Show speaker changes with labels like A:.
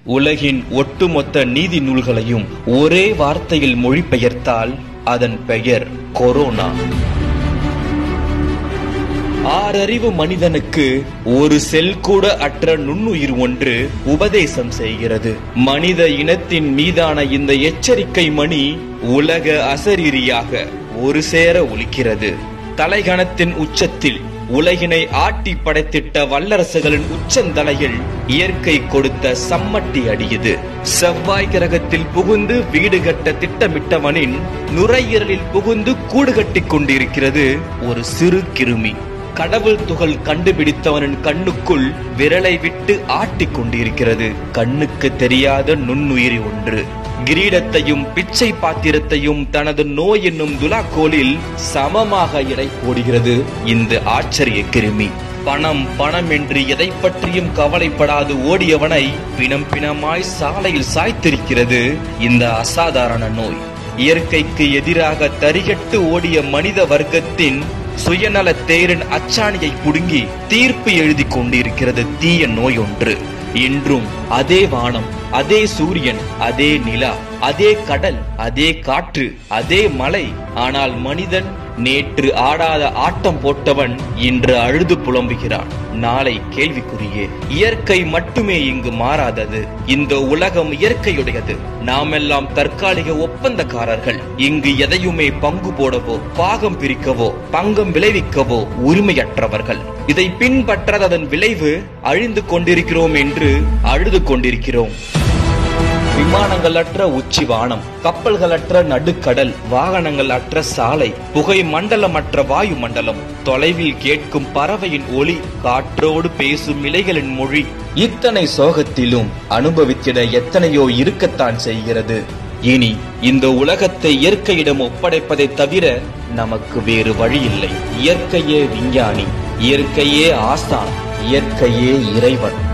A: உலகின் ஒட்டுமொத்த நீதி நூல்களையும் ஒரே வார்த்தையில் மொழிபெயர்த்தால் அதன் பெயர் கொரோனா ஆறறிவு மனிதனுக்கு ஒரு செல் கூட அற்ற நுண்ணுயிர் ஒன்று உபதேசம் செய்கிறது மனித இனத்தின் மீதான இந்த எச்சரிக்கை மணி உலக அசரீரியாக ஒரு சேர ஒலிக்கிறது தலைகணத்தின் உச்சத்தில் உலகினை ஆட்டி படைத்திட்ட வல்லரசுகளின் உச்சந்தலையில் இயற்கை கொடுத்த சம்மட்டி அடியுது செவ்வாய் கிரகத்தில் புகுந்து வீடு கட்ட திட்டமிட்டவனின் நுரையீரலில் புகுந்து கூடு கட்டிக் கொண்டிருக்கிறது ஒரு சிறு கிருமி கடவுள் துகள் கண்டுபிடித்தவனின் கண்ணுக்குள் விரலை விட்டு ஆட்டிக் கொண்டிருக்கிறது கண்ணுக்கு தெரியாத நுண்ணுயிரி ஒன்று கிரீடத்தையும் பிச்சை பாத்திரத்தையும் தனது நோய் என்னும் துலாக்கோலில் சமமாக எடை போடுகிறது இந்த ஆச்சரிய கிருமி பணம் பணம் என்று எதை பற்றியும் கவலைப்படாது ஓடியவனை பிணம் பிணமாய் சாலையில் சாய்த்திருக்கிறது இந்த அசாதாரண நோய் இயற்கைக்கு எதிராக தரிகட்டு ஓடிய மனித வர்க்கத்தின் சுயநல தேரின் அச்சாணியை புடுங்கி தீர்ப்பு எழுதி கொண்டிருக்கிறது தீய நோய் ஒன்று இன்றும் அதே வானம் அதே சூரியன் அதே நிலா அதே கடல் அதே காற்று அதே மலை ஆனால் மனிதன் நேற்று ஆடாத ஆட்டம் போட்டவன் இன்று அழுது புலம்புகிறான் நாளை கேள்விக்குரியே இயற்கை மட்டுமே இங்கு மாறாதது இந்த உலகம் இயற்கையுடையது நாமெல்லாம் தற்காலிக ஒப்பந்தக்காரர்கள் இங்கு எதையுமே பங்கு போடவோ பாகம் பிரிக்கவோ பங்கம் விளைவிக்கவோ உரிமையற்றவர்கள் இதை பின்பற்றாததன் விளைவு அழிந்து கொண்டிருக்கிறோம் என்று அழுது கொண்டிருக்கிறோம் விமானங்கள் அற்ற உச்சி வானம் கப்பல்கள் அற்ற நடுக்கடல் வாகனங்கள் அற்ற சாலை புகை மண்டலமற்ற வாயு மண்டலம் தொலைவில் கேட்கும் பறவையின் ஒளி காற்றோடு பேசும் இலைகளின் மொழி இத்தனை சோகத்திலும் அனுபவித்திட எத்தனையோ இருக்கத்தான் செய்கிறது இனி இந்த உலகத்தை இயற்கையிடம் ஒப்படைப்பதை தவிர நமக்கு வேறு வழி இல்லை இயற்கையே விஞ்ஞானி இயற்கையே ஆசான் இயற்கையே இறைவன்